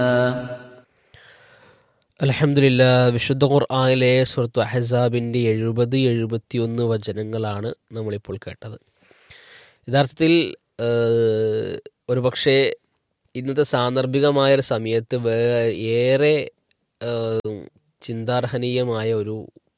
അലഹമില്ല വിശുദ്ധ ഖുർആാനിലെ സുഹൃത്തു അഹസാബിൻ്റെ എഴുപത് എഴുപത്തിയൊന്ന് വചനങ്ങളാണ് നമ്മളിപ്പോൾ കേട്ടത് യഥാർത്ഥത്തിൽ ഏഹ്, ഒരുപക്ഷെ ഇന്നത്തെ സാന്ദർഭികമായ ഒരു സമയത്ത് വേ ഏറെ ഏഹ്, ചിന്താർഹനീയമായ ഒരു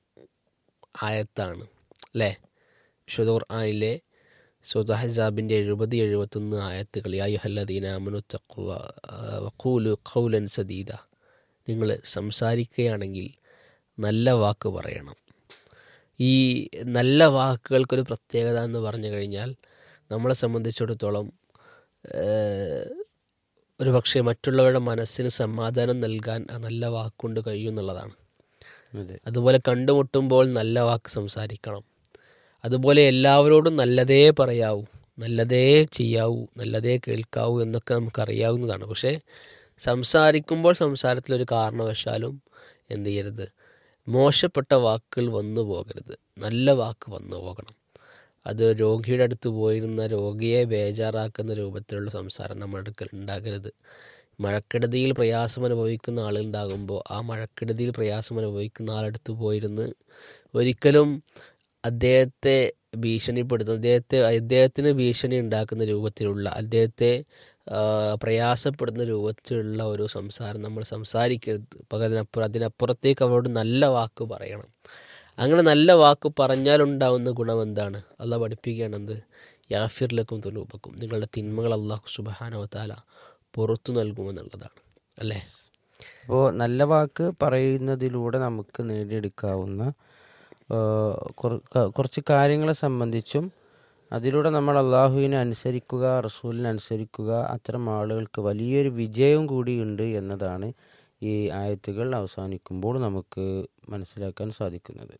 ആയത്താണ് അല്ലേ വിശുദ്ധ ഖുർആാനിലെ സുഹൃത്തു അഹസാബിൻ്റെ എഴുപത് എഴുപത്തൊന്ന് ആയത്തുകൾ യായുഹല്ലദീന അമനു തഖ്വ വഖൂലു ഖൗലൻ സദീദ നിങ്ങൾ സംസാരിക്കുകയാണെങ്കിൽ നല്ല വാക്ക് പറയണം ഈ നല്ല വാക്കുകൾക്കൊരു പ്രത്യേകത എന്ന് പറഞ്ഞു കഴിഞ്ഞാൽ നമ്മളെ സംബന്ധിച്ചിടത്തോളം ഏഹ്, ഒരു പക്ഷേ മറ്റുള്ളവരുടെ മനസ്സിന് സമാധാനം നൽകാൻ ആ നല്ല വാക്കുകൊണ്ട് കഴിയുമെന്നുള്ളതാണ് അതെ അതുപോലെ കണ്ടുമുട്ടുമ്പോൾ നല്ല വാക്ക് സംസാരിക്കണം അതുപോലെ എല്ലാവരോടും നല്ലതേ പറയാവൂ നല്ലതേ ചെയ്യാവൂ നല്ലതേ കേൾക്കാവൂ എന്നൊക്കെ നമുക്കറിയാവുന്നതാണ് പക്ഷേ സംസാരിക്കുമ്പോൾ സംസാരത്തിലൊരു കാരണവശാലും എന്ത് ചെയ്യരുത് മോശപ്പെട്ട വാക്കുകൾ വന്നു പോകരുത് നല്ല വാക്ക് വന്നു പോകണം അത് രോഗിയുടെ അടുത്ത് പോയിരുന്ന രോഗിയെ ബേജാറാക്കുന്ന രൂപത്തിലുള്ള സംസാരം നമ്മുടെ അടുക്കൽ ഉണ്ടാകരുത് മഴക്കെടുതിയിൽ പ്രയാസം അനുഭവിക്കുന്ന ആളുണ്ടാകുമ്പോൾ ആ മഴക്കെടുതിയിൽ പ്രയാസം അനുഭവിക്കുന്ന ആളടുത്ത് പോയിരുന്ന് ഒരിക്കലും അദ്ദേഹത്തെ ഭീഷണിപ്പെടുത്തുന്ന അദ്ദേഹത്തെ അദ്ദേഹത്തിന് ഭീഷണി ഉണ്ടാക്കുന്ന രൂപത്തിലുള്ള അദ്ദേഹത്തെ ആ, പ്രയാസപ്പെടുന്ന രൂപത്തിലുള്ള ഒരു സംസാരം നമ്മൾ സംസാരിക്കരുത് പകരം അതിനപ്പുറം അതിനപ്പുറത്തേക്ക് അവരോട് നല്ല വാക്ക് പറയണം അങ്ങനെ നല്ല വാക്ക് പറഞ്ഞാലുണ്ടാവുന്ന ഗുണം എന്താണ് അള്ളാഹ് പഠിപ്പിക്കുകയാണെന്ത് യാഫിർലക്കും തുലൂബക്കും നിങ്ങളുടെ തിന്മകൾ അള്ളാഹു സുബഹാനവത്താല പുറത്തു നൽകുമെന്നുള്ളതാണ് അല്ലേ അപ്പോൾ നല്ല വാക്ക് പറയുന്നതിലൂടെ നമുക്ക് നേടിയെടുക്കാവുന്ന ആ, കുറ- ക- കുറച്ച് കാര്യങ്ങളെ സംബന്ധിച്ചും അതിലൂടെ നമ്മൾ അള്ളാഹുവിനെ അനുസരിക്കുക റസൂലിനെ അനുസരിക്കുക അത്തരം ആളുകൾക്ക് വലിയൊരു വിജയം കൂടിയുണ്ട് എന്നതാണ് ഈ ആയത്തുകൾ അവസാനിക്കുമ്പോൾ നമുക്ക് മനസ്സിലാക്കാൻ സാധിക്കുന്നത്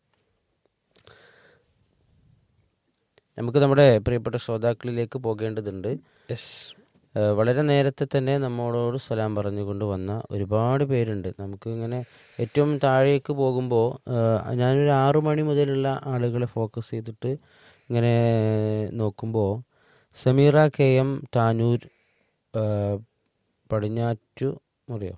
നമുക്ക് നമ്മുടെ പ്രിയപ്പെട്ട ശ്രോതാക്കളിലേക്ക് പോകേണ്ടതുണ്ട് യെസ് ഏഹ് വളരെ നേരത്തെ തന്നെ നമ്മളോട് സലാം പറഞ്ഞുകൊണ്ട് വന്ന ഒരുപാട് പേരുണ്ട് നമുക്ക് ഇങ്ങനെ ഏറ്റവും താഴേക്ക് പോകുമ്പോൾ ഞാനൊരു ആറു മണി മുതലുള്ള ആളുകളെ ഫോക്കസ് ചെയ്തിട്ട് ഇങ്ങനെ നോക്കുമ്പോൾ സമീറ കെ എം താനൂർ ഏഹ് പടിഞ്ഞാറ്റു മുറിയോ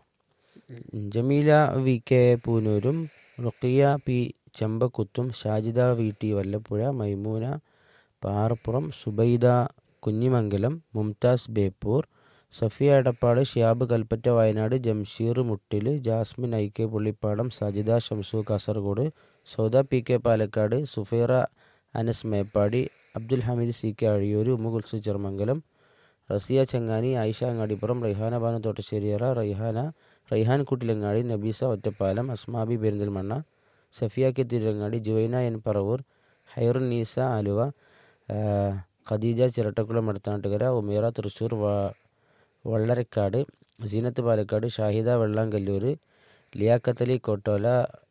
ജമീല വി കെ പൂനൂരും റുക്കിയ പി ചെമ്പക്കുത്തും Shajida V T Vallapuzha Maimoona Parappuram Subaida Kunhimangalam Mumtaz Beypore Safiya Edappad Shiyab Kalpetta Wayanad Jamsheer Muttil Jasmin I K Pullippadam Sajida Shamsu Kasaragod Sauda P K Palakkad Sufeera Anas Meppadi Abdul Hameed C K Azhiyur Ummukulsu Cherumangalam Raziya Changani Ayisha Angadipuram Raihana Banu Thottasseriyara Raihana Raihan Kuttilangadi Nabeesa Ottapalam Asmabi Perinthalmanna Safiya K Tirurangadi Juvaina N Paravur Khairun Neesa Aluva ആ, ഖദീജ ചിരട്ടക്കുളം അടുത്താട്ടുകര ഉമീറ തൃശ്ശൂർ വ- വള്ളരക്കാട് സീനത്ത് പാലക്കാട് ഷാഹിദ വെള്ളാങ്കല്ലൂർ ലിയാക്കത്തലി കോട്ടോല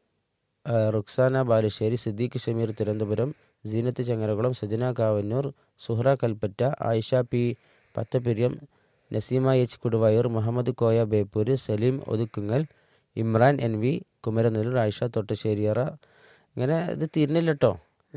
ആ, Ruksana Balussery Siddique Shameer Thiruvananthapuram Seenath Changaramkulam Sajana Kavanoor Suhra Kalpetta Ayisha P Pathapiriyam Naseema H Kuduvayur Muhammad Koya Beypore Saleem Othukkungal Imran N V Kumaranellur Ayisha Thottasseriyara ഇങ്ങനെ ഇത് തീർന്നില്ല കേട്ടോ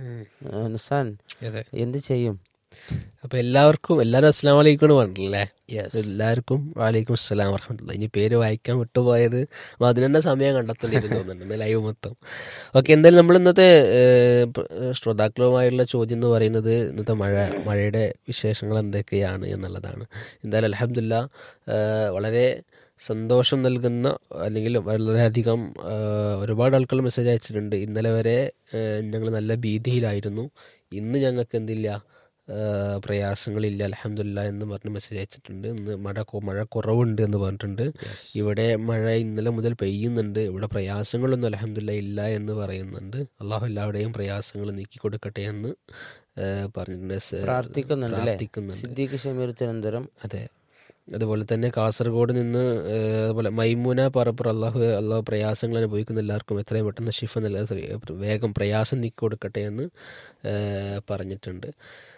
നിസാൻ അതെ എന്ത് ചെയ്യും അപ്പൊ എല്ലാവർക്കും എല്ലാവരും അസ്സാം വലൈക്കും പറഞ്ഞില്ലേ എല്ലാവർക്കും വാലൈക്കും അസ്സലാം വർഹമത്തുള്ള ഇനി പേര് വായിക്കാൻ വിട്ടുപോയത് അപ്പൊ അതിന് തന്നെ സമയം കണ്ടെത്തേണ്ടി തോന്നുന്നുണ്ട് ലൈവ് മൊത്തം ഓക്കെ എന്തായാലും നമ്മൾ ഇന്നത്തെ ഏഹ്, പ- ശ്രോതാക്കളുമായുള്ള ചോദ്യം എന്ന് പറയുന്നത് ഇന്നത്തെ മഴ മഴയുടെ വിശേഷങ്ങൾ എന്തൊക്കെയാണ് എന്നുള്ളതാണ് എന്തായാലും അലഹമില്ല വളരെ സന്തോഷം നൽകുന്ന അല്ലെങ്കിൽ വളരെയധികം ഏഹ്, ഒരുപാട് ആൾക്കാർ മെസ്സേജ് അയച്ചിട്ടുണ്ട് ഇന്നലെ വരെ ഞങ്ങൾ നല്ല ഭീതിയിലായിരുന്നു ഇന്ന് ഞങ്ങൾക്ക് എന്തില്ല ഏഹ് പ്രയാസങ്ങളില്ല അലഹമില്ല എന്ന് പറഞ്ഞ് മെസ്സേജ് അയച്ചിട്ടുണ്ട് ഇന്ന് മഴ കൊ- മഴ കുറവുണ്ട് എന്ന് പറഞ്ഞിട്ടുണ്ട് ഇവിടെ മഴ ഇന്നലെ മുതൽ പെയ്യുന്നുണ്ട് ഇവിടെ പ്രയാസങ്ങളൊന്നും അലഹമില്ല ഇല്ല എന്ന് പറയുന്നുണ്ട് അള്ളാഹു എല്ലാവരുടെയും പ്രയാസങ്ങൾ നീക്കി കൊടുക്കട്ടെ എന്ന് ഏഹ് പറഞ്ഞിട്ടുണ്ട് സ- പ്രാർത്ഥിക്കുന്നുണ്ട് അല്ലേ പ്രാർത്ഥിക്കുന്നുണ്ട് സിദ്ദീഖ് ഷമീർ തിരുവനന്തപുരം അതെ അതുപോലെ തന്നെ കാസർഗോഡ് നിന്ന് ഏഹ്, അതുപോലെ മൈമുന പറപ്പുറ അള്ളാഹു അള്ളാഹു പ്രയാസങ്ങൾ അനുഭവിക്കുന്ന എല്ലാവർക്കും എത്രയും പെട്ടെന്ന് ഷിഫ നൽകാൻ വേഗം പ്രയാസം നീക്കി കൊടുക്കട്ടെ എന്ന് ഏഹ്, പറഞ്ഞിട്ടുണ്ട്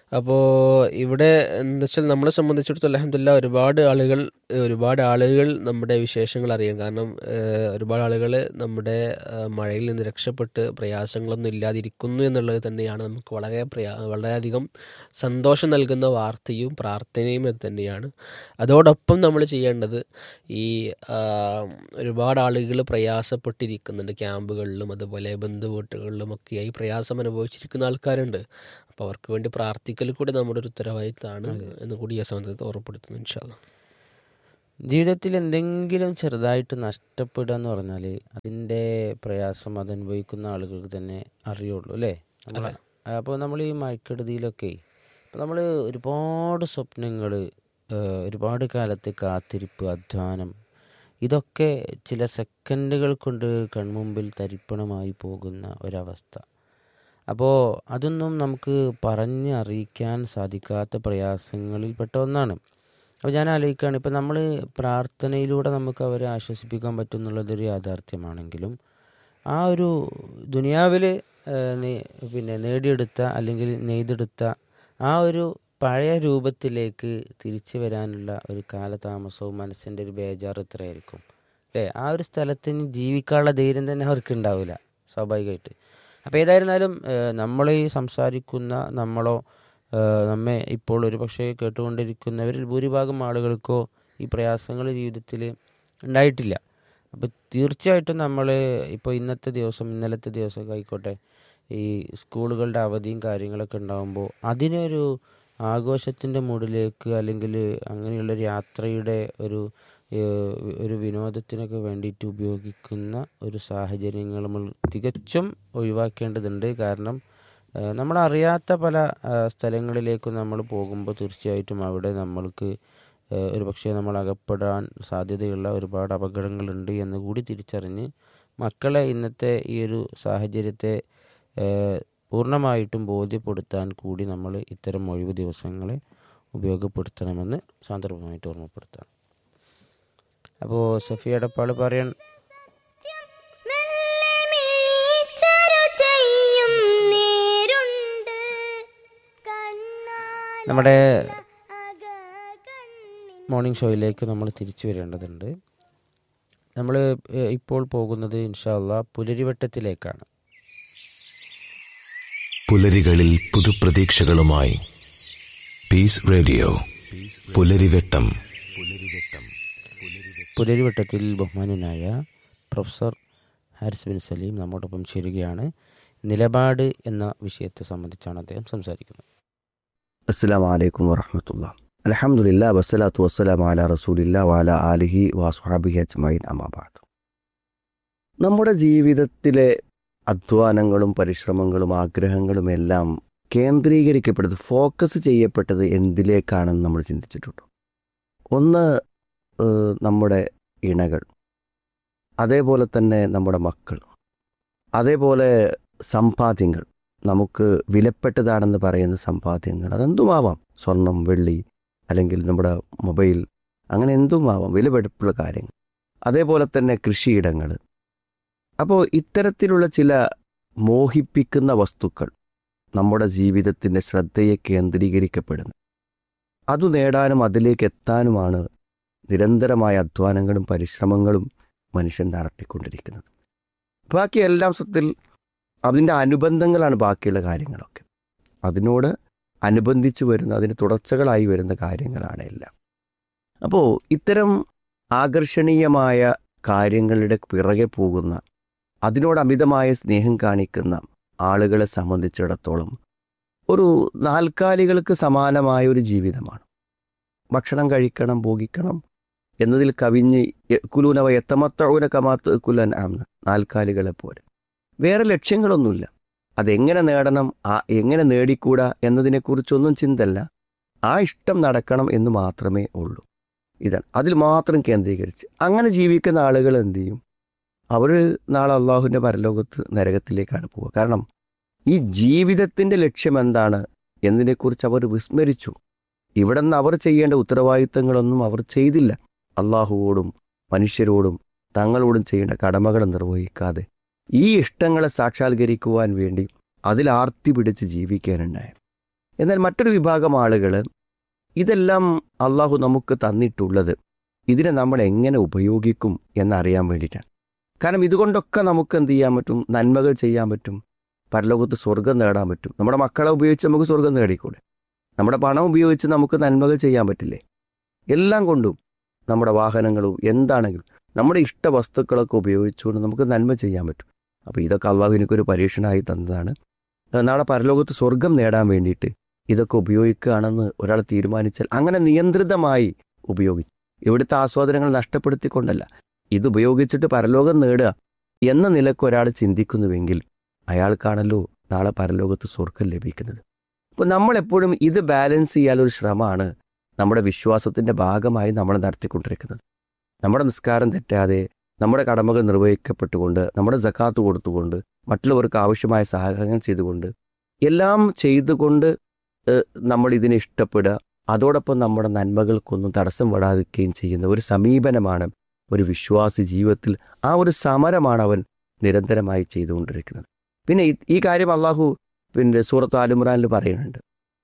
അപ്പോൾ ഇവിടെ എന്താ വെച്ചാൽ നമ്മളെ സംബന്ധിച്ചിടത്തോളം അലഹമില്ല ഒരുപാട് ആളുകൾ ഒരുപാട് ആളുകൾ നമ്മുടെ വിശേഷങ്ങൾ അറിയാം കാരണം ഏഹ്, ഒരുപാട് ആളുകൾ നമ്മുടെ ഏഹ്, മഴയിൽ നിന്ന് രക്ഷപ്പെട്ട് പ്രയാസങ്ങളൊന്നും ഇല്ലാതിരിക്കുന്നു എന്നുള്ളത് തന്നെയാണ് നമുക്ക് വളരെ പ്രയാ വളരെയധികം സന്തോഷം നൽകുന്ന വാർത്തയും പ്രാർത്ഥനയും ഇത് തന്നെയാണ് അതോടൊപ്പം നമ്മൾ ചെയ്യേണ്ടത് ഈ ആ, ഒരുപാട് ആളുകൾ പ്രയാസപ്പെട്ടിരിക്കുന്നുണ്ട് ക്യാമ്പുകളിലും അതുപോലെ ബന്ധുവീട്ടുകളിലും ഒക്കെയായി പ്രയാസം അനുഭവിച്ചിരിക്കുന്ന ആൾക്കാരുണ്ട് അപ്പോൾ അവർക്ക് വേണ്ടി പ്രാർത്ഥിക്കൽ കൂടി നമ്മുടെ ഒരു ഉത്തരവാദിത്തമാണ് എന്ന് കൂടി ഈ സമയത്ത് ഓർമ്മപ്പെടുത്തുന്നു ഇൻഷാല്ല ജീവിതത്തിൽ എന്തെങ്കിലും ചെറുതായിട്ട് നഷ്ടപ്പെടുക എന്ന് പറഞ്ഞാൽ അതിൻ്റെ പ്രയാസം അതനുഭവിക്കുന്ന ആളുകൾക്ക് തന്നെ അറിയുള്ളൂ അല്ലേ നമ്മൾ അപ്പോൾ നമ്മൾ ഈ മഴക്കെടുതിയിലൊക്കെ ഇപ്പോൾ നമ്മൾ ഒരുപാട് സ്വപ്നങ്ങൾ ഒരുപാട് കാലത്ത് കാത്തിരിപ്പ് അധ്വാനം ഇതൊക്കെ ചില സെക്കൻഡുകൾ കൊണ്ട് കൺമുമ്പിൽ തരിപ്പണമായി പോകുന്ന ഒരവസ്ഥ അപ്പോൾ അതൊന്നും നമുക്ക് പറഞ്ഞ് അറിയിക്കാൻ സാധിക്കാത്ത പ്രയാസങ്ങളിൽപ്പെട്ട ഒന്നാണ് അപ്പോൾ ഞാൻ ആലോചിക്കുകയാണ് ഇപ്പം നമ്മൾ പ്രാർത്ഥനയിലൂടെ നമുക്ക് അവരെ ആശ്വസിപ്പിക്കാൻ പറ്റും എന്നുള്ളതൊരു യാഥാർത്ഥ്യമാണെങ്കിലും ആ ഒരു ദുനിയാവിൽ പിന്നെ നേടിയെടുത്ത അല്ലെങ്കിൽ നെയ്തെടുത്ത ആ ഒരു പഴയ രൂപത്തിലേക്ക് തിരിച്ചു വരാനുള്ള ഒരു കാലതാമസവും മനസ്സിൻ്റെ ഒരു ബേജാർ എത്രയായിരിക്കും അല്ലേ ആ ഒരു സ്ഥലത്തിന് ജീവിക്കാനുള്ള ധൈര്യം തന്നെ അവർക്ക് ഉണ്ടാവില്ല സ്വാഭാവികമായിട്ട് അപ്പോൾ ഏതായിരുന്നാലും നമ്മൾ ഈ സംസാരിക്കുന്ന നമ്മളോ ഏഹ് നമ്മെ ഇപ്പോൾ ഒരു പക്ഷേ കേട്ടുകൊണ്ടിരിക്കുന്നവരിൽ ഭൂരിഭാഗം ആളുകൾക്കോ ഈ പ്രയാസങ്ങൾ ജീവിതത്തിൽ ഉണ്ടായിട്ടില്ല അപ്പോൾ തീർച്ചയായിട്ടും നമ്മൾ ഇപ്പോൾ ഇന്നത്തെ ദിവസം ഇന്നലത്തെ ദിവസമൊക്കെ ആയിക്കോട്ടെ ഈ സ്കൂളുകളുടെ അവധിയും കാര്യങ്ങളൊക്കെ ഉണ്ടാകുമ്പോൾ അതിനൊരു ആഘോഷത്തിൻ്റെ മൂഡിലേക്ക് അല്ലെങ്കിൽ അങ്ങനെയുള്ളൊരു യാത്രയുടെ ഒരു ഏഹ് ഒരു വിനോദത്തിനൊക്കെ വേണ്ടിയിട്ട് ഉപയോഗിക്കുന്ന ഒരു സാഹചര്യങ്ങൾ നമ്മൾ തികച്ചും ഒഴിവാക്കേണ്ടതുണ്ട് കാരണം ഏഹ് നമ്മളറിയാത്ത പല ഏഹ് സ്ഥലങ്ങളിലേക്കും നമ്മൾ പോകുമ്പോൾ തീർച്ചയായിട്ടും അവിടെ നമ്മൾക്ക് ഏഹ് ഒരു പക്ഷേ നമ്മൾ അകപ്പെടാൻ സാധ്യതയുള്ള ഒരുപാട് അപകടങ്ങളുണ്ട് എന്ന് കൂടി തിരിച്ചറിഞ്ഞ് മക്കളെ ഇന്നത്തെ ഈ ഒരു സാഹചര്യത്തെ ഏഹ് പൂർണ്ണമായിട്ടും ബോധ്യപ്പെടുത്താൻ കൂടി നമ്മൾ ഇത്തരം ഒഴിവ് ദിവസങ്ങളെ ഉപയോഗപ്പെടുത്തണമെന്ന് സാന്ദർഭമായിട്ട് ഓർമ്മപ്പെടുത്താം അപ്പോൾ സഫിയ എടപ്പാൾ പറയാൻ മെല്ലെ മിഴിച്ചരു ചെയ്യും നേരുണ്ട് കണ്ണാൽ നമ്മുടെ അകകണ്ണിൻ മോർണിംഗ് ഷോയിലേക്ക് നമ്മൾ തിരിച്ചു വരേണ്ടതുണ്ട് നമ്മൾ ഇപ്പോൾ പോകുന്നത് ഇൻഷാല്ല പുലരിവട്ടത്തിലേക്കാണ് പുലരികളിൽ പുതുപ്രതീക്ഷകളുമായി പീസ് റേഡിയോ പുലരിവെട്ടം പുലരിവട്ടത്തിൽ ബഹുമാനനായ പ്രൊഫസർ ഹാരിസ് ബിൻ സലീം നമ്മോടൊപ്പം ചേരുകയാണ് നിലപാട് എന്ന വിഷയത്തെ സംബന്ധിച്ചാണ് അദ്ദേഹം സംസാരിക്കുന്നത് അസ്സാം വലൈക്കും വറഹമത്തുള്ള അലഹമുല്ല വസ്സലാത്തു വസ്സലാം അല റസൂലില്ല വാല ആലിഹി വാസുഹാബിഹി അജ്മൈൻ അമാബാദ് നമ്മുടെ ജീവിതത്തിലെ അധ്വാനങ്ങളും പരിശ്രമങ്ങളും ആഗ്രഹങ്ങളും എല്ലാം കേന്ദ്രീകരിക്കപ്പെട്ടത് ഫോക്കസ് ചെയ്യപ്പെട്ടത് എന്തിലേക്കാണെന്ന് നമ്മൾ ചിന്തിച്ചിട്ടുണ്ടോ ഒന്ന് ഏഹ്, നമ്മുടെ ഇണകൾ അതേപോലെ തന്നെ നമ്മുടെ മക്കൾ അതേപോലെ സമ്പാദ്യങ്ങൾ നമുക്ക് വിലപ്പെട്ടതാണെന്ന് പറയുന്ന സമ്പാദ്യങ്ങൾ അതെന്തുമാവാം സ്വർണം വെള്ളി അല്ലെങ്കിൽ നമ്മുടെ മൊബൈൽ അങ്ങനെ എന്തുമാവാം വിലപിടിപ്പുള്ള കാര്യങ്ങൾ അതേപോലെ തന്നെ കൃഷിയിടങ്ങൾ അപ്പോൾ ഇത്തരത്തിലുള്ള ചില മോഹിപ്പിക്കുന്ന വസ്തുക്കൾ നമ്മുടെ ജീവിതത്തിൻ്റെ ശ്രദ്ധയെ കേന്ദ്രീകരിക്കപ്പെടുന്നു അതു നേടാനും അതിലേക്ക് എത്താനുമാണ് നിരന്തരമായ അധ്വാനങ്ങളും പരിശ്രമങ്ങളും മനുഷ്യൻ നടത്തിക്കൊണ്ടിരിക്കുന്നത് ബാക്കി എല്ലാം സത്യത്തിൽ അതിൻ്റെ അനുബന്ധങ്ങളാണ് ബാക്കിയുള്ള കാര്യങ്ങളൊക്കെ അതിനോട് അനുബന്ധിച്ച് വരുന്ന അതിന് തുടർച്ചകളായി വരുന്ന കാര്യങ്ങളാണ് എല്ലാം അപ്പോൾ ഇത്തരം ആകർഷണീയമായ കാര്യങ്ങളുടെ പിറകെ പോകുന്ന അതിനോട് അമിതമായ സ്നേഹം കാണിക്കുന്ന ആളുകളെ സംബന്ധിച്ചിടത്തോളം ഒരു നാൽക്കാലികൾക്ക് സമാനമായ ഒരു ജീവിതമാണ് ഭക്ഷണം കഴിക്കണം ഭോഗിക്കണം എന്നതിൽ കവിഞ്ഞ് കുലൂനവ എത്തമത്തൂന കമാത്ത് കുലൻ ആംന്ന് നാൽക്കാലികളെ പോലെ വേറെ ലക്ഷ്യങ്ങളൊന്നുമില്ല അതെങ്ങനെ നേടണം ആ എങ്ങനെ നേടിക്കൂടാ എന്നതിനെക്കുറിച്ചൊന്നും ചിന്തല്ല ആ ഇഷ്ടം നടക്കണം എന്ന് മാത്രമേ ഉള്ളൂ ഇതാണ് അതിൽ മാത്രം കേന്ദ്രീകരിച്ച് അങ്ങനെ ജീവിക്കുന്ന ആളുകൾ എന്ത് ചെയ്യും അവർ നാളെ അള്ളാഹുവിൻ്റെ പരലോകത്ത് നരകത്തിലേക്കാണ് പോവുക കാരണം ഈ ജീവിതത്തിൻ്റെ ലക്ഷ്യം എന്താണ് എന്നതിനെക്കുറിച്ച് അവർ വിസ്മരിച്ചു ഇവിടെ നിന്ന് അവർ ചെയ്യേണ്ട ഉത്തരവാദിത്തങ്ങളൊന്നും അവർ ചെയ്തില്ല അള്ളാഹുവോടും മനുഷ്യരോടും തങ്ങളോടും ചെയ്യേണ്ട കടമകൾ നിർവഹിക്കാതെ ഈ ഇഷ്ടങ്ങളെ സാക്ഷാത്കരിക്കുവാൻ വേണ്ടി അതിൽ ആർത്തി പിടിച്ച് ജീവിക്കാനുണ്ടായത് എന്നാൽ മറ്റൊരു വിഭാഗം ആളുകൾ ഇതെല്ലാം അള്ളാഹു നമുക്ക് തന്നിട്ടുള്ളത് ഇതിനെ നമ്മൾ എങ്ങനെ ഉപയോഗിക്കും എന്നറിയാൻ വേണ്ടിയിട്ടാണ് കാരണം ഇതുകൊണ്ടൊക്കെ നമുക്ക് എന്ത് ചെയ്യാൻ പറ്റും നന്മകൾ ചെയ്യാൻ പറ്റും പരലോകത്ത് സ്വർഗം നേടാൻ പറ്റും നമ്മുടെ മക്കളെ ഉപയോഗിച്ച് നമുക്ക് സ്വർഗം നേടിക്കൂടെ നമ്മുടെ പണം ഉപയോഗിച്ച് നമുക്ക് നന്മകൾ ചെയ്യാൻ പറ്റില്ലേ എല്ലാം കൊണ്ടും നമ്മുടെ വാഹനങ്ങളും എന്താണെങ്കിലും നമ്മുടെ ഇഷ്ട വസ്തുക്കളൊക്കെ ഉപയോഗിച്ചുകൊണ്ട് നമുക്ക് നന്മ ചെയ്യാൻ പറ്റും അപ്പോൾ ഇതൊക്കെ അള്ളാഹു എനിക്കൊരു പരീക്ഷണമായി തന്നതാണ് ഏഹ് നാളെ പരലോകത്ത് സ്വർഗം നേടാൻ വേണ്ടിയിട്ട് ഇതൊക്കെ ഉപയോഗിക്കുകയാണെന്ന് ഒരാൾ തീരുമാനിച്ചാൽ അങ്ങനെ നിയന്ത്രിതമായി ഉപയോഗിച്ചു ഇവിടുത്തെ ആസ്വാദനങ്ങൾ നഷ്ടപ്പെടുത്തിക്കൊണ്ടല്ല ഇത് ഉപയോഗിച്ചിട്ട് പരലോകം നേടുക എന്ന നിലക്ക് ഒരാൾ ചിന്തിക്കുന്നുവെങ്കിൽ അയാൾക്കാണല്ലോ നാളെ പരലോകത്ത് സ്വർഗം ലഭിക്കുന്നത് അപ്പോൾ നമ്മളെപ്പോഴും ഇത് ബാലൻസ് ചെയ്യാനൊരു ശ്രമമാണ് നമ്മുടെ വിശ്വാസത്തിൻ്റെ ഭാഗമായി നമ്മൾ നടത്തിക്കൊണ്ടിരിക്കുന്നത് നമ്മുടെ നിസ്കാരം തെറ്റാതെ നമ്മുടെ കടമകൾ നിർവഹിക്കപ്പെട്ടുകൊണ്ട് നമ്മുടെ ജക്കാത്ത് കൊടുത്തുകൊണ്ട് മറ്റുള്ളവർക്ക് ആവശ്യമായ സഹായങ്ങൾ ചെയ്തുകൊണ്ട് എല്ലാം ചെയ്തുകൊണ്ട് ഏഹ്, നമ്മൾ ഇതിനെ ഇഷ്ടപ്പെടുക അതോടൊപ്പം നമ്മുടെ നന്മകൾക്കൊന്നും തടസ്സം വരാതിരിക്കുകയും ചെയ്യുന്ന ഒരു സമീപനമാണ് ഒരു വിശ്വാസി ജീവിതത്തിൽ ആ ഒരു സമരമാണ് അവൻ നിരന്തരമായി ചെയ്തുകൊണ്ടിരിക്കുന്നത് പിന്നെ ഈ- ഈ കാര്യം അള്ളാഹു പിന്നെ സൂറത്ത് ആലുമ്രാനിൽ പറയുന്നുണ്ട്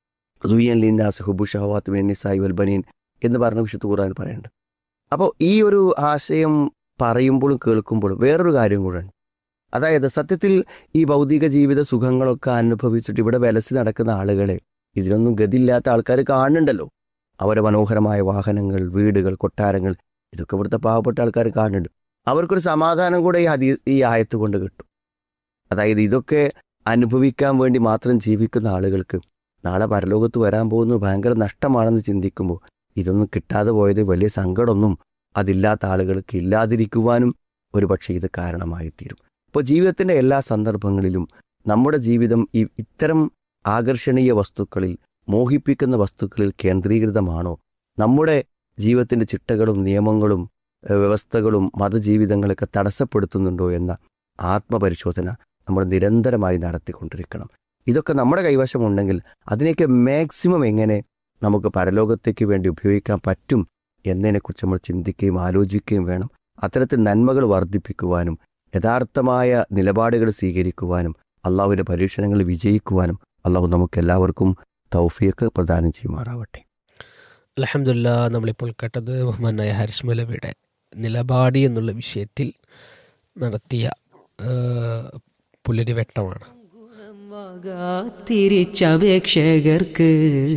സുയൻ ലിന്നാസ് ഹുബു ഷഹവാത്ത് മിന്നിസായി വൽബനീൻ എന്ന് പറഞ്ഞ വിശുദ്ധ ഖുർആൻ പറയുന്നുണ്ട് അപ്പോൾ ഈ ഒരു ആശയം പറയുമ്പോഴും കേൾക്കുമ്പോഴും വേറൊരു കാര്യം കൂടെയാണ് അതായത് സത്യത്തിൽ ഈ ഭൗതിക ജീവിത സുഖങ്ങളൊക്കെ അനുഭവിച്ചിട്ട് ഇവിടെ വിലസി നടക്കുന്ന ആളുകളെ ഇതിനൊന്നും ഗതിയില്ലാത്ത ആൾക്കാർ കാണുന്നുണ്ടല്ലോ അവരെ മനോഹരമായ വാഹനങ്ങൾ വീടുകൾ കൊട്ടാരങ്ങൾ ഇതൊക്കെ ഇവിടുത്തെ പാവപ്പെട്ട ആൾക്കാർ കാണുന്നുണ്ട് അവർക്കൊരു സമാധാനം കൂടെ ഈ ഹദീ ഈ ആയത്ത് കൊണ്ട് കിട്ടും അതായത് ഇതൊക്കെ അനുഭവിക്കാൻ വേണ്ടി മാത്രം ജീവിക്കുന്ന ആളുകൾക്ക് നാളെ പരലോകത്ത് വരാൻ പോകുന്നത് ഭയങ്കര നഷ്ടമാണെന്ന് ചിന്തിക്കുമ്പോൾ ഇതൊന്നും കിട്ടാതെ പോയത് വലിയ സങ്കടമൊന്നും അതില്ലാത്ത ആളുകൾക്ക് ഇല്ലാതിരിക്കുവാനും ഒരുപക്ഷെ ഇത് കാരണമായി തീരും അപ്പോൾ ജീവിതത്തിൻ്റെ എല്ലാ സന്ദർഭങ്ങളിലും നമ്മുടെ ജീവിതം ഈ ഇത്തരം ആകർഷണീയ വസ്തുക്കളിൽ മോഹിപ്പിക്കുന്ന വസ്തുക്കളിൽ കേന്ദ്രീകൃതമാണോ നമ്മുടെ ജീവിതത്തിൻ്റെ ചിട്ടകളും നിയമങ്ങളും ഏഹ്, വ്യവസ്ഥകളും മതജീവിതങ്ങളൊക്കെ തടസ്സപ്പെടുത്തുന്നുണ്ടോ എന്ന ആത്മപരിശോധന നമ്മൾ നിരന്തരമായി നടത്തിക്കൊണ്ടിരിക്കണം ഇതൊക്കെ നമ്മുടെ കൈവശമുണ്ടെങ്കിൽ അതിനെയൊക്കെ മാക്സിമം എങ്ങനെ നമുക്ക് പരലോകത്തേക്ക് വേണ്ടി ഉപയോഗിക്കാൻ പറ്റും എന്നതിനെക്കുറിച്ച് നമ്മൾ ചിന്തിക്കുകയും ആലോചിക്കുകയും വേണം അത്തരത്തിൽ നന്മകൾ വർദ്ധിപ്പിക്കുവാനും യഥാർത്ഥമായ നിലപാടുകൾ സ്വീകരിക്കുവാനും അള്ളാഹുവിൻ്റെ പരീക്ഷണങ്ങൾ വിജയിക്കുവാനും അള്ളാഹു നമുക്ക് എല്ലാവർക്കും തൗഫിയൊക്കെ പ്രദാനം ചെയ്യുമാറാവട്ടെ അലഹമില്ല നമ്മളിപ്പോൾ കേട്ടത് ബഹുമാനായ ഹാരിസ് മലവിയുടെ നിലപാടി എന്നുള്ള വിഷയത്തിൽ നടത്തിയ ആ, പുലരിവെട്ടമാണ് തിരിച്ചപേക്ഷകർക്ക്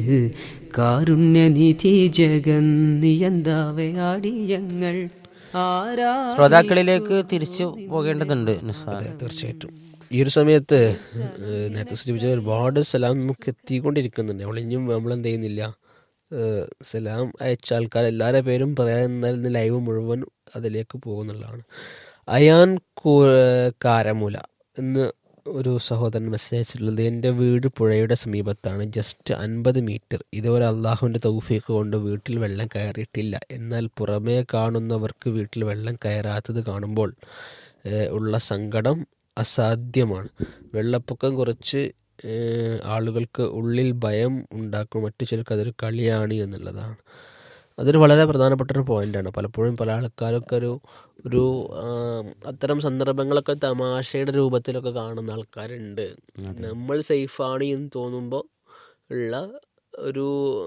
കാരുണ്യനിധി ജഗൻ നിയന്താവയാടിയങ്ങൾ ആരാ ശ്രോതാക്കളിലേക്ക് തിരിച്ചു പോകേണ്ടതുണ്ട് നിസ്സാർ അതെ തീർച്ചയായിട്ടും ഈ ഒരു സമയത്ത് ഏഹ്, നേരത്തെ സൂചിപ്പിച്ച ഒരുപാട് സലാം നമുക്ക് എത്തിക്കൊണ്ടിരിക്കുന്നുണ്ട് നമ്മളിഞ്ഞും നമ്മൾ എന്ത് ചെയ്യുന്നില്ല ഏഹ്, സലാം അയച്ച ആൾക്കാർ എല്ലാവരുടെ പേരും പറയാൻ എന്നാൽ ഇന്ന് ലൈവ് മുഴുവൻ അതിലേക്ക് പോകുന്നുള്ളതാണ് അയാൻ കൂ- കാരമൂല എന്ന് ഒരു സഹോദരൻ മെസ്സേജ് അയച്ചിട്ടുള്ളത് എൻ്റെ വീട് പുഴയുടെ സമീപത്താണ് ജസ്റ്റ് അൻപത് മീറ്റർ ഇതുവരെ അള്ളാഹുവിൻ്റെ തൗഫീഖ് കൊണ്ട് വീട്ടിൽ വെള്ളം കയറിയിട്ടില്ല എന്നാൽ പുറമേ കാണുന്നവർക്ക് വീട്ടിൽ വെള്ളം കയറാത്തത് കാണുമ്പോൾ ഏഹ്, ഉള്ള സങ്കടം അസാധ്യമാണ് വെള്ളപ്പൊക്കം കുറച്ച് ഏഹ്, ആളുകൾക്ക് ഉള്ളിൽ ഭയം ഉണ്ടാക്കും മറ്റു ചിലർക്ക് അതൊരു കളിയാണ് എന്നുള്ളതാണ് അതൊരു വളരെ പ്രധാനപ്പെട്ട ഒരു പോയിന്റാണ് പലപ്പോഴും പല ആൾക്കാരൊക്കെ ഒരു ഒരു ആം, അത്തരം സന്ദർഭങ്ങളൊക്കെ തമാശയുടെ രൂപത്തിലൊക്കെ കാണുന്ന ആൾക്കാരുണ്ട് നമ്മൾ സേഫാണ് എന്ന് തോന്നുമ്പോൾ ഉള്ള ഒരു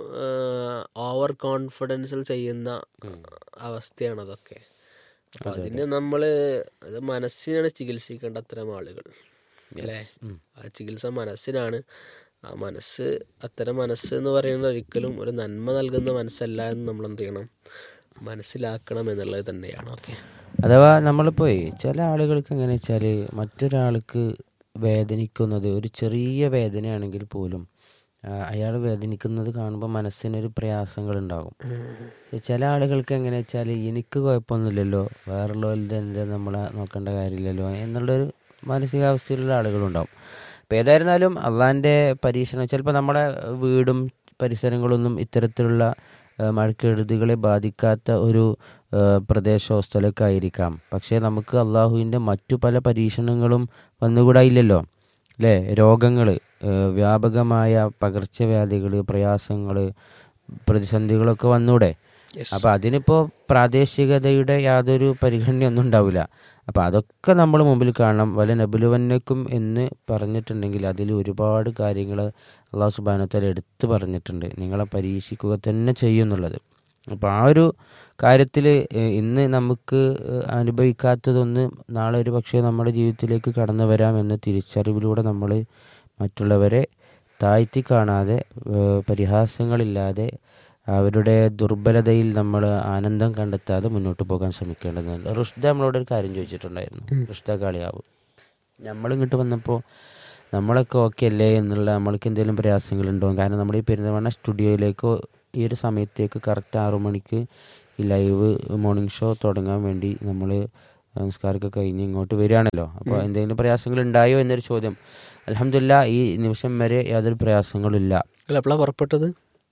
ഓവർ കോൺഫിഡൻസിൽ ചെയ്യുന്ന അവസ്ഥയാണ് അതൊക്കെ അപ്പൊ അതിന് നമ്മൾ അത് മനസ്സിനാണ് ചികിത്സിക്കേണ്ട അത്തരം ആളുകൾ അല്ലേ ആ ചികിത്സ മനസ്സിനാണ് ആ മനസ്സ് അത്തരം മനസ്സ് എന്ന് പറയുന്നത് ഒരിക്കലും ഒരു നന്മ നൽകുന്ന മനസ്സല്ല എന്ന് നമ്മൾ എന്ത് ചെയ്യണം മനസ്സിലാക്കണം എന്നുള്ളത് തന്നെയാണ് ഓക്കെ അഥവാ നമ്മളിപ്പോയി ചില ആളുകൾക്ക് എങ്ങനെ വെച്ചാൽ മറ്റൊരാൾക്ക് വേദനിക്കുന്നത് ഒരു ചെറിയ വേദനയാണെങ്കിൽ പോലും അയാൾ വേദനിക്കുന്നത് കാണുമ്പോൾ മനസ്സിനൊരു പ്രയാസങ്ങളുണ്ടാകും ചില ആളുകൾക്ക് എങ്ങനെ വെച്ചാൽ എനിക്ക് കുഴപ്പമൊന്നുമില്ലല്ലോ വേറുള്ളവരുടെ എന്താ നമ്മളെ നോക്കേണ്ട കാര്യമില്ലല്ലോ എന്നുള്ളൊരു മാനസികാവസ്ഥയിലുള്ള ആളുകളുണ്ടാവും അപ്പോൾ ഏതായിരുന്നാലും അള്ളാൻ്റെ പരീക്ഷണം ചിലപ്പോൾ നമ്മുടെ വീടും പരിസരങ്ങളൊന്നും ഇത്തരത്തിലുള്ള ആ, മഴക്കെടുതികളെ ബാധിക്കാത്ത ഒരു ആ, പ്രദേശമോ സ്ഥലമൊക്കെ ആയിരിക്കാം പക്ഷേ നമുക്ക് അള്ളാഹുവിൻ്റെ മറ്റു പല പരീക്ഷണങ്ങളും വന്നുകൂടായില്ലല്ലോ അല്ലേ രോഗങ്ങൾ വ്യാപകമായ പകർച്ചവ്യാധികൾ പ്രയാസങ്ങൾ പ്രതിസന്ധികളൊക്കെ വന്നൂടെ അപ്പോൾ അതിനിപ്പോൾ പ്രാദേശികതയുടെ യാതൊരു പരിഗണനയൊന്നും ഉണ്ടാവില്ല അപ്പോൾ അതൊക്കെ നമ്മൾ മുമ്പിൽ കാണണം വല നബുലുവന്നക്കും എന്ന് പറഞ്ഞിട്ടുണ്ടെങ്കിൽ അതിൽ ഒരുപാട് കാര്യങ്ങൾ അള്ളാഹു സുബാനത്താൽ എടുത്തു പറഞ്ഞിട്ടുണ്ട് നിങ്ങളെ പരീക്ഷിക്കുക തന്നെ ചെയ്യും എന്നുള്ളത് അപ്പോൾ ആ ഒരു കാര്യത്തിൽ ഇന്ന് നമുക്ക് ഏഹ്, അനുഭവിക്കാത്തതൊന്ന് നാളെ ഒരു പക്ഷേ നമ്മുടെ ജീവിതത്തിലേക്ക് കടന്നു വരാം എന്ന തിരിച്ചറിവിലൂടെ നമ്മൾ മറ്റുള്ളവരെ താഴ്ത്തി കാണാതെ ഏഹ്, പരിഹാസങ്ങളില്ലാതെ അവരുടെ ദുർബലതയിൽ നമ്മൾ ആനന്ദം കണ്ടെത്താതെ മുന്നോട്ട് പോകാൻ ശ്രമിക്കേണ്ടതുണ്ട് റുഷ്ദ നമ്മളോട് ഒരു കാര്യം ചോദിച്ചിട്ടുണ്ടായിരുന്നു റുഷ്ദ കാളിയാവ് നമ്മളിങ്ങോട്ട് വന്നപ്പോൾ നമ്മളൊക്കെ ഓക്കെ അല്ലേ എന്നുള്ള നമ്മൾക്ക് എന്തെങ്കിലും പ്രയാസങ്ങളുണ്ടോ കാരണം നമ്മുടെ ഈ പെരുന്തമണ്ണ സ്റ്റുഡിയോയിലേക്ക് ഈ ഒരു സമയത്തേക്ക് കറക്റ്റ് ആറു മണിക്ക് ഈ ലൈവ് മോർണിംഗ് ഷോ തുടങ്ങാൻ വേണ്ടി നമ്മൾ നമസ്കാരമൊക്കെ കഴിഞ്ഞ് ഇങ്ങോട്ട് വരികയാണല്ലോ അപ്പോൾ എന്തെങ്കിലും പ്രയാസങ്ങൾ ഉണ്ടായോ എന്നൊരു ചോദ്യം അലഹമില്ല ഈ നിമിഷം വരെ യാതൊരു പ്രയാസങ്ങളില്ല നിങ്ങൾ എപ്പോഴാണ് പുറപ്പെട്ടത്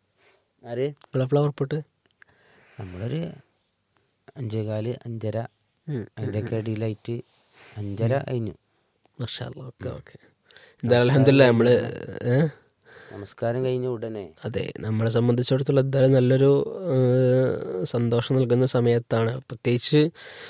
ആര് നിങ്ങൾ എപ്പോഴാണ് പുറപ്പെട്ട് നമ്മളൊരു അഞ്ചേകാല് അഞ്ചര അതിൻ്റെയൊക്കെ ഇടയിലായിട്ട് അഞ്ചര കഴിഞ്ഞു മാഷാ ഓക്കെ ഓക്കെ എന്തായാലും അലഹമില്ല നമ്മള് ഏഹ് നമസ്കാരം കഴിഞ്ഞ ഉടനെ അതെ നമ്മളെ സംബന്ധിച്ചിടത്തോളം എന്തായാലും നല്ലൊരു ഏഹ്, സന്തോഷം നൽകുന്ന സമയത്താണ് പ്രത്യേകിച്ച്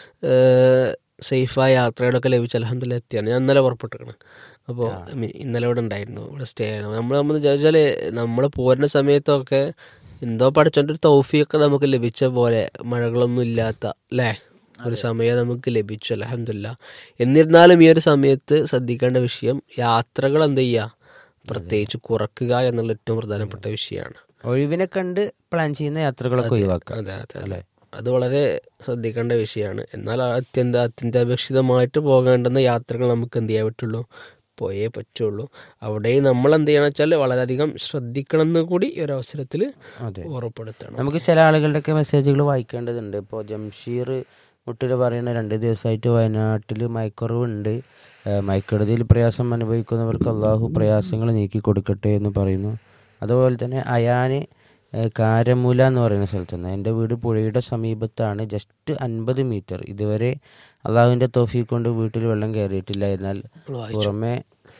ഏഹ്, സേഫായ യാത്രകളൊക്കെ ലഭിച്ച അലഹമ്മദില്ല എത്തിയാണ് ഞാൻ ഇന്നലെ പുറപ്പെട്ടിരിക്കണം അപ്പോൾ ഇന്നലെ ഇവിടെ ഉണ്ടായിരുന്നു ഇവിടെ സ്റ്റേ ചെയ്യണം നമ്മൾ നമ്മൾ വിചാരിച്ചാൽ നമ്മൾ പോരുന്ന സമയത്തൊക്കെ എന്തോ പഠിച്ചോണ്ട് ഒരു തൗഫിയൊക്കെ നമുക്ക് ലഭിച്ച പോലെ മഴകളൊന്നും ഇല്ലാത്ത അല്ലേ ഒരു സമയം നമുക്ക് ലഭിച്ചു അലഹമില്ല എന്നിരുന്നാലും ഈ ഒരു സമയത്ത് ശ്രദ്ധിക്കേണ്ട വിഷയം യാത്രകൾ എന്ത് ചെയ്യുക പ്രത്യേകിച്ച് കുറക്കുക എന്നുള്ള ഏറ്റവും പ്രധാനപ്പെട്ട വിഷയമാണ് ഒഴിവിനെ കണ്ട് പ്ലാൻ ചെയ്യുന്ന യാത്രകളൊക്കെ ഒഴിവാക്കാം അതെ അതെ അതെ അത് വളരെ ശ്രദ്ധിക്കേണ്ട വിഷയമാണ് എന്നാൽ അത്യന്ത അത്യന്താപേക്ഷിതമായിട്ട് പോകേണ്ടുന്ന യാത്രകൾ നമുക്ക് എന്ത് ചെയ്യാൻ പറ്റുള്ളൂ പോയേ പറ്റുള്ളൂ അവിടെ നമ്മൾ എന്ത് ചെയ്യണം വെച്ചാൽ വളരെയധികം ശ്രദ്ധിക്കണം എന്ന് കൂടി ഈ ഒരു അവസരത്തിൽ അതെ ഉറപ്പെടുത്തണം നമുക്ക് ചില ആളുകളുടെയൊക്കെ മെസ്സേജുകൾ വായിക്കേണ്ടതുണ്ട് ഇപ്പോൾ ജംഷീർ മുട്ടിൽ പറയുന്ന രണ്ട് ദിവസമായിട്ട് വയനാട്ടിൽ മയക്കുറവുണ്ട് ഏഹ് മയക്കുറതിയിൽ പ്രയാസം അനുഭവിക്കുന്നവർക്ക് അള്ളാഹു പ്രയാസങ്ങൾ നീക്കി കൊടുക്കട്ടെ എന്ന് പറയുന്നു അതുപോലെ തന്നെ അയാന് ഏഹ് കാരമൂല എന്ന് പറയുന്ന സ്ഥലത്ത് നിന്ന് എൻ്റെ വീട് പുഴയുടെ സമീപത്താണ് ജസ്റ്റ് അൻപത് മീറ്റർ ഇതുവരെ അള്ളാഹുവിൻ്റെ തോഫി കൊണ്ട് വീട്ടിൽ വെള്ളം കയറിയിട്ടില്ല എന്നാൽ പുറമെ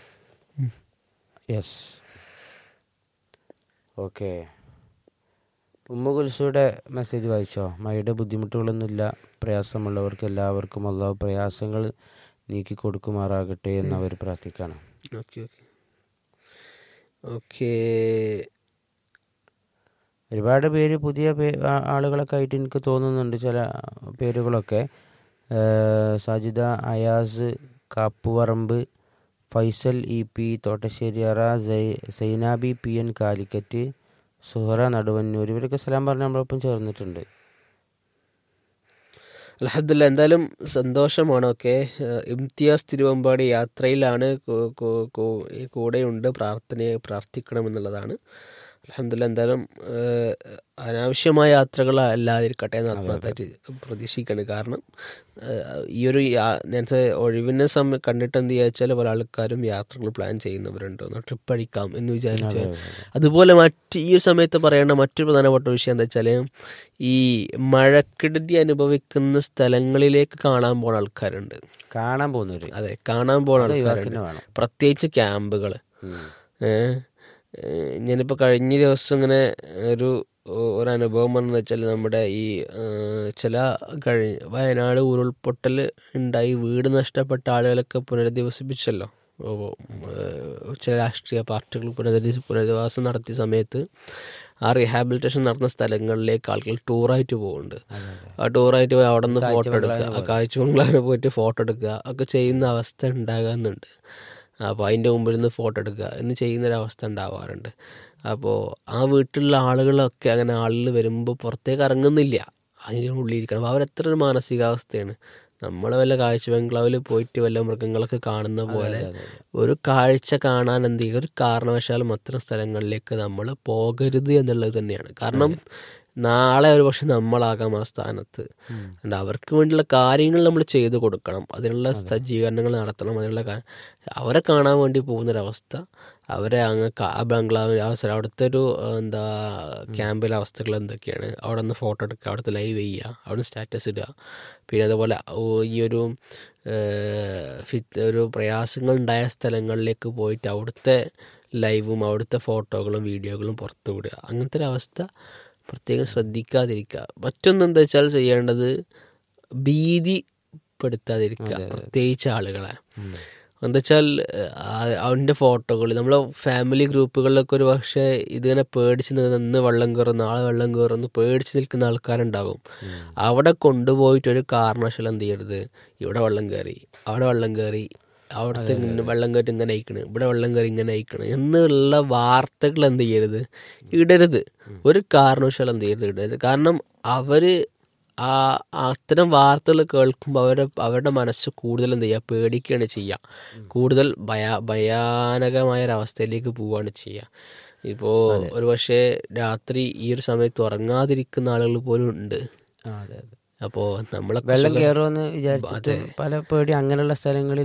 യെസ് ഓക്കെ ഉമ്മ കുൽസുയുടെ മെസ്സേജ് വായിച്ചോ മഴയുടെ ബുദ്ധിമുട്ടുകളൊന്നുമില്ല പ്രയാസമുള്ളവർക്ക് എല്ലാവർക്കും അള്ളാഹു പ്രയാസങ്ങൾ നീക്കി കൊടുക്കുമാറാകട്ടെ എന്ന് അവർ പ്രാർത്ഥിക്കണം ഓക്കെ ഓക്കെ ഓക്കെ ഒരുപാട് പേര് പുതിയ പേ- ആ- ആളുകളൊക്കെ ആയിട്ട് എനിക്ക് തോന്നുന്നുണ്ട് ചില പേരുകളൊക്കെ ഏഹ് സാജിദ അയാസ് കാപ്പുവറമ്പ് ഫൈസൽ ഇ പി തോട്ടശ്ശേരിയറ സൈ- സൈനാബി പി എൻ കാലിക്കറ്റ് സുഹറ നടുവന്നൂർ ഇവരൊക്കെ സലാം പറഞ്ഞ് നമ്മളൊപ്പം ചേർന്നിട്ടുണ്ട് അലഹദില്ല എന്തായാലും സന്തോഷമാണ് ഓക്കെ ഇംതിയാസ് തിരുവമ്പാടി യാത്രയിലാണ് കൂ- കൂ- കൂ- ഈ കൂടെയുണ്ട് പ്രാർത്ഥനയെ പ്രാർത്ഥിക്കണമെന്നുള്ളതാണ് അലഹദില്ല എന്തായാലും ഏഹ്, അനാവശ്യമായ യാത്രകൾ അല്ലാതിരിക്കട്ടെ എന്ന് ആത്മാർത്ഥമായിട്ട് പ്രതീക്ഷിക്കണം കാരണം ഏഹ്, ഈ ഒരു യാ- നേരത്തെ ഒഴിവിനെ സമയം കണ്ടിട്ട് എന്ത് ചോദിച്ചാൽ പല ആൾക്കാരും യാത്രകൾ പ്ലാൻ ചെയ്യുന്നവരുണ്ട് ഒന്ന് ട്രിപ്പ് അടിക്കാം എന്ന് വിചാരിച്ച് അതുപോലെ മറ്റ് ഈ ഒരു സമയത്ത് പറയേണ്ട മറ്റൊരു പ്രധാനപ്പെട്ട വിഷയം എന്താ വെച്ചാൽ ഈ മഴക്കെടുതി അനുഭവിക്കുന്ന സ്ഥലങ്ങളിലേക്ക് കാണാൻ പോണ ആൾക്കാരുണ്ട് കാണാൻ പോകുന്നവര് അതെ കാണാൻ പോണ അത് ആൾക്കാരുണ്ട് ഒഴിവാക്കുന്ന വേണം. പ്രത്യേകിച്ച് ക്യാമ്പുകൾ ഉം. ഏഹ് ഞാനിപ്പോൾ കഴിഞ്ഞ ദിവസം ഇങ്ങനെ ഒരു ഒരു അനുഭവം എന്ന് വെച്ചാൽ നമ്മുടെ ഈ ഏഹ്, ചില കഴി വയനാട് ഉരുൾപൊട്ടൽ ഉണ്ടായി വീട് നഷ്ടപ്പെട്ട ആളുകളൊക്കെ പുനരധിവസിപ്പിച്ചല്ലോ ഓ, ഏഹ്, ചില രാഷ്ട്രീയ പാർട്ടികൾ പുനരധി പുനരധിവാസം നടത്തിയ സമയത്ത് ആ റീഹാബിലിറ്റേഷൻ നടന്ന സ്ഥലങ്ങളിലേക്ക് ആളുകൾ ടൂറായിട്ട് പോകുന്നുണ്ട് ആ ടൂറായിട്ട് പോയി അവിടെ നിന്ന് ഫോട്ടോ എടുക്കുക ആ കാഴ്ച ബംഗ്ലാവിൽ പോയിട്ട് ഫോട്ടോ എടുക്കുക ഒക്കെ ചെയ്യുന്ന അവസ്ഥ ഉണ്ടാകാറുണ്ട് അപ്പോൾ അതിൻ്റെ മുമ്പിൽ നിന്ന് ഫോട്ടോ എടുക്കുക എന്ന് ചെയ്യുന്നൊരവസ്ഥ ഉണ്ടാവാറുണ്ട് അപ്പോൾ ആ വീട്ടിലുള്ള ആളുകളൊക്കെ അങ്ങനെ ആളുകൾ വരുമ്പോൾ പുറത്തേക്ക് ഇറങ്ങുന്നില്ല അതിനുള്ളിലിരിക്കണം അപ്പോൾ അവരെത്ര ഒരു മാനസികാവസ്ഥയാണ് നമ്മൾ വല്ല കാഴ്ച ബംഗ്ലാവിൽ പോയിട്ട് വല്ല മൃഗങ്ങളൊക്കെ കാണുന്ന പോലെ ഒരു കാഴ്ച കാണാൻ എന്ത് ചെയ്യുക ഒരു കാരണവശാലും അത്തരം സ്ഥലങ്ങളിലേക്ക് നമ്മൾ പോകരുത് എന്നുള്ളത് തന്നെയാണ് കാരണം നാളെ ഒരു പക്ഷെ നമ്മളാകാം ആ സ്ഥാനത്ത് അതുകൊണ്ട് അവർക്ക് വേണ്ടിയുള്ള കാര്യങ്ങൾ നമ്മൾ ചെയ്തു കൊടുക്കണം അതിനുള്ള സജ്ജീകരണങ്ങൾ നടത്തണം അതിനുള്ള കാ- അവരെ കാണാൻ വേണ്ടി പോകുന്നൊരവസ്ഥ അവരെ അങ്ങ് ക- ആ ബംഗ്ലാവിൽ അവസരം അവിടുത്തെ ഒരു ഏഹ്, എന്താ ക്യാമ്പിലെ അവസ്ഥകൾ എന്തൊക്കെയാണ് അവിടെ നിന്ന് ഫോട്ടോ എടുക്കുക അവിടുത്തെ ലൈവ് ചെയ്യുക അവിടെ സ്റ്റാറ്റസ് ഇടുക പിന്നെ അതുപോലെ ഓ, ഈ ഒരു ഏഹ്, ഫിറ്റ് ഒരു പ്രയാസങ്ങൾ ഉണ്ടായ സ്ഥലങ്ങളിലേക്ക് പോയിട്ട് അവിടുത്തെ ലൈവും അവിടുത്തെ ഫോട്ടോകളും വീഡിയോകളും പുറത്തു വിടുക അങ്ങനത്തെ ഒരു അവസ്ഥ പ്രത്യേകം ശ്രദ്ധിക്കാതിരിക്കുക മറ്റൊന്ന് എന്താ വെച്ചാൽ ചെയ്യേണ്ടത് ഭീതിപ്പെടുത്താതിരിക്കുക പ്രത്യേകിച്ച് ആളുകളെ എന്താ വെച്ചാൽ അവൻ്റെ ഫോട്ടോകൾ നമ്മളെ ഫാമിലി ഗ്രൂപ്പുകളിലൊക്കെ ഒരു പക്ഷേ ഇതിങ്ങനെ പേടിച്ച് നിന്ന് ഇന്ന് വെള്ളം കയറും നാളെ വെള്ളം കയറും എന്ന് പേടിച്ച് നിൽക്കുന്ന ആൾക്കാരുണ്ടാകും അവിടെ കൊണ്ടുപോയിട്ട് ഒരു കാരണവശാലും എന്ത് ചെയ്യരുത് ഇവിടെ വെള്ളം കയറി അവിടെ വെള്ളം കയറി അവിടുത്തെ ഇങ്ങനെ വെള്ളം കയറ്റി ഇങ്ങനെ അയക്കണ് ഇവിടെ വെള്ളം കയറി ഇങ്ങനെ അയക്കണ് എന്നുള്ള വാർത്തകൾ എന്ത് ചെയ്യരുത് ഇടരുത് ഒരു കാരണവശാലും എന്ത് ചെയ്യരുത് ഇടരുത് കാരണം അവര് ആ അത്തരം വാർത്തകൾ കേൾക്കുമ്പോൾ അവരുടെ അവരുടെ മനസ്സ് കൂടുതൽ എന്ത് ചെയ്യുക പേടിക്കുകയാണ് ചെയ്യുക കൂടുതൽ ഭയാ ഭയാനകമായ ഒരവസ്ഥയിലേക്ക് പോവുകയാണ് ചെയ്യുക ഇപ്പോൾ ഒരു പക്ഷേ രാത്രി ഈ ഒരു സമയത്ത് ഉറങ്ങാതിരിക്കുന്ന ആളുകൾ പോലും ഉണ്ട് ആ, അതെ അതെ അപ്പോൾ നമ്മളെ വെള്ളം കയറുമെന്ന് വിചാരിച്ചിട്ട് പല പേടി അങ്ങനെയുള്ള സ്ഥലങ്ങളിൽ